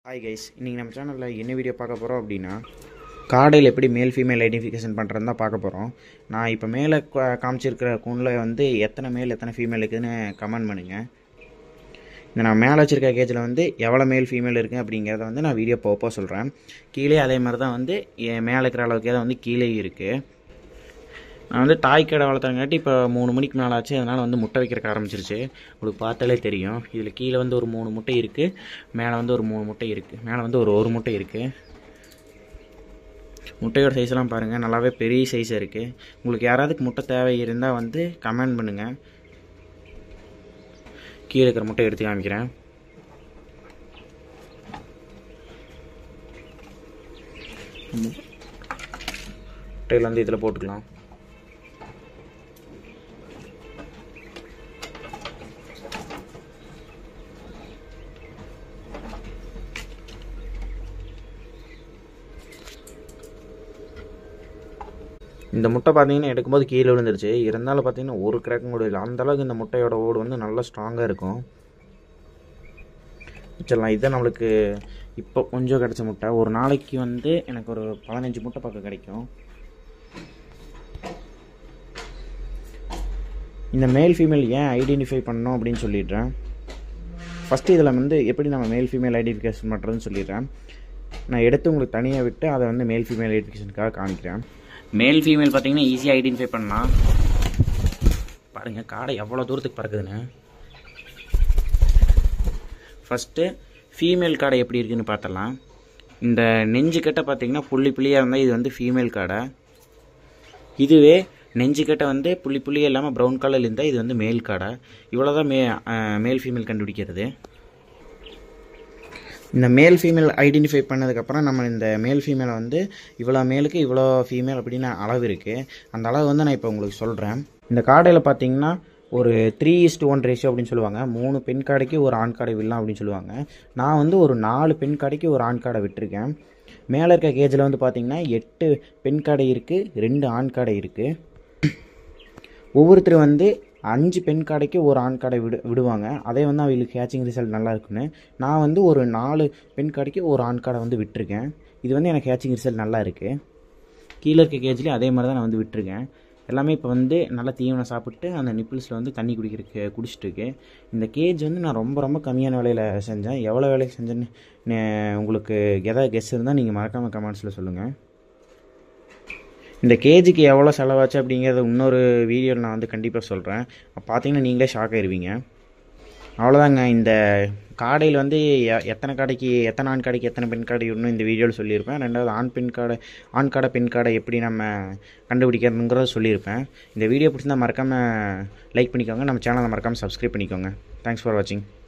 hi guys இன்றைக்கி நம்ம சேனலில் என்ன வீடியோ பார்க்க போகிறோம் அப்படின்னா காடையில் எப்படி மேல் ஃபீமேல் ஐடென்டிஃபிகேஷன் பண்ணுறதுன்னு தான் பார்க்க போகிறோம் நான் இப்போ மேலே கா- காமிச்சிருக்கிற கூண்டில் வந்து எத்தனை மேல் எத்தனை ஃபீமேல் இருக்குதுன்னு கமெண்ட் பண்ணுங்கள் இந்த நான் மேலே வச்சுருக்க கேஜில் வந்து எவ்வளோ மேல் ஃபீமேல் இருக்குது அப்படிங்கிறத வந்து நான் வீடியோ போப்போ சொல்கிறேன் கீழே அதே மாதிரி தான் வந்து என் மேலே இருக்கிற அளவுக்கே தான் வந்து கீழே இருக்குது நான் வந்து தாய் கடை வளர்த்தங்காட்டி இப்போ மூணு மணிக்கு மேலே ஆச்சு அதனால் வந்து முட்டை வைக்கிறக்க ஆரம்பிச்சிருச்சு உங்களுக்கு பார்த்தாலே தெரியும் இதில் கீழே வந்து ஒரு மூணு முட்டை இருக்குது மேலே வந்து ஒரு மூணு முட்டை இருக்குது மேலே வந்து ஒரு ஒரு முட்டை இருக்குது முட்டையோட சைஸ்லாம் பாருங்கள் நல்லாவே பெரிய சைஸாக இருக்குது உங்களுக்கு யாராவதுக்கு முட்டை தேவை இருந்தால் வந்து கமெண்ட் பண்ணுங்கள் கீழே இருக்கிற முட்டை எடுத்து காமிக்கிறேன் முட்டையில் வந்து இதில் போட்டுக்கலாம் இந்த முட்டை பார்த்தீங்கன்னா எடுக்கும்போது கீழே விழுந்துருச்சு இருந்தாலும் பார்த்தீங்கன்னா ஒரு கிராக்கும் கூட இல்லை அந்த அளவுக்கு இந்த முட்டையோட ஓடு வந்து நல்லா ஸ்ட்ராங்காக இருக்கும் வச்சிடலாம் இதுதான் நம்மளுக்கு இப்போ கொஞ்சம் கிடைச்ச முட்டை ஒரு நாளைக்கு வந்து எனக்கு ஒரு பதினஞ்சு முட்டை பக்கம் கிடைக்கும் இந்த மேல் ஃபீமேல் ஏன் ஐடென்டிஃபை பண்ணோம் அப்படின்னு சொல்லிடுறேன் ஃபஸ்ட்டு இதில் வந்து எப்படி நம்ம மேல் ஃபீமேல் ஐடென்டிஃபிகேஷன் பண்ணுறதுன்னு சொல்லிடுறேன் நான் எடுத்து உங்களுக்கு தனியாக விட்டு அதை வந்து மேல் ஃபீமேல் ஐடென்டிஃபிகேஷனுக்காக காமிக்கிறேன் மேல் ஃபீமேல் பார்த்தீங்கன்னா ஈஸியாக ஐடென்டிஃபை பண்ணலாம் பாருங்கள் காடை எவ்வளோ தூரத்துக்கு பறக்குதுன்னு ஃபஸ்ட்டு ஃபீமேல் காடை எப்படி இருக்குன்னு பார்த்தலாம் இந்த நெஞ்சு கட்டை பார்த்தீங்கன்னா புள்ளி புள்ளியாக இருந்தால் இது வந்து ஃபீமேல் காடை இதுவே நெஞ்சு கட்டை வந்து புள்ளி புள்ளியே இல்லாமல் ப்ரௌன் கலரில் இருந்தால் இது வந்து மேல் காடை இவ்வளோ தான் மே மேல் ஃபீமேல் கண்டுபிடிக்கிறது இந்த மேல் ஃபீமேல் ஐடென்டிஃபை பண்ணதுக்கப்புறம் நம்ம இந்த மேல் ஃபீமேலை வந்து இவ்வளோ மேலுக்கு இவ்வளோ ஃபீமேல் அப்படின்னு அளவு இருக்குது அந்த அளவு வந்து நான் இப்போ உங்களுக்கு சொல்கிறேன் இந்த காடையில் பார்த்தீங்கன்னா ஒரு த்ரீ இஸ்ட் ஒன் ரேஷியோ அப்படின்னு சொல்லுவாங்க மூணு பெண் காடைக்கு ஒரு ஆண் காடை விடலாம் அப்படின்னு சொல்லுவாங்க நான் வந்து ஒரு நாலு பெண் காடைக்கு ஒரு ஆண் காடை விட்டுருக்கேன் மேலே இருக்க கேஜில் வந்து பார்த்தீங்கன்னா எட்டு பெண் காடை இருக்குது ரெண்டு ஆண் காடை இருக்குது ஒவ்வொருத்தர் வந்து அஞ்சு பெண் காடைக்கு ஒரு ஆண் காடை விடு விடுவாங்க அதே வந்து அவங்களுக்கு ஹேச்சிங் ரிசல்ட் நல்லா இருக்குன்னு நான் வந்து ஒரு நாலு பெண் காடைக்கு ஒரு ஆண் காடை வந்து விட்டுருக்கேன் இது வந்து எனக்கு ஹேச்சிங் ரிசல்ட் நல்லா இருக்குது கீழே இருக்க கேஜ்லேயும் அதே மாதிரி தான் நான் வந்து விட்டுருக்கேன் எல்லாமே இப்போ வந்து நல்லா தீவனம் சாப்பிட்டு அந்த நிப்பிள்ஸில் வந்து தண்ணி குடிக்கிறதுக்கு குடிச்சிட்டு இருக்கு இந்த கேஜ் வந்து நான் ரொம்ப ரொம்ப கம்மியான விலையில் செஞ்சேன் எவ்வளோ விலைக்கு செஞ்சேன்னு நே- உங்களுக்கு எதாவது கெஸ் இருந்தால் நீங்கள் மறக்காமல் கமெண்ட்ஸில் சொல்லுங்கள் இந்த கேஜிக்கு எவ்வளோ செலவாச்சு அப்படிங்கிறத இன்னொரு வீடியோவில் நான் வந்து கண்டிப்பாக சொல்கிறேன் பார்த்தீங்கன்னா நீங்களே ஷாக் ஆயிருவீங்க அவ்வளோதாங்க இந்த காடையில் வந்து எ- எத்தனை காடைக்கு எத்தனை ஆண் காடைக்கு எத்தனை பெண் காடை இன்னும் இந்த வீடியோவில் சொல்லியிருப்பேன் ரெண்டாவது ஆண் பெண் காடை ஆண் காடை பெண் காடை எப்படி நம்ம கண்டுபிடிக்கிறதுங்கிறத சொல்லியிருப்பேன் இந்த வீடியோ பிடிச்சிருந்தா மறக்காமல் லைக் பண்ணிக்கோங்க நம்ம சேனலை மறக்காமல் சப்ஸ்கிரைப் பண்ணிக்கோங்க தேங்க்ஸ் ஃபார் வாட்சிங்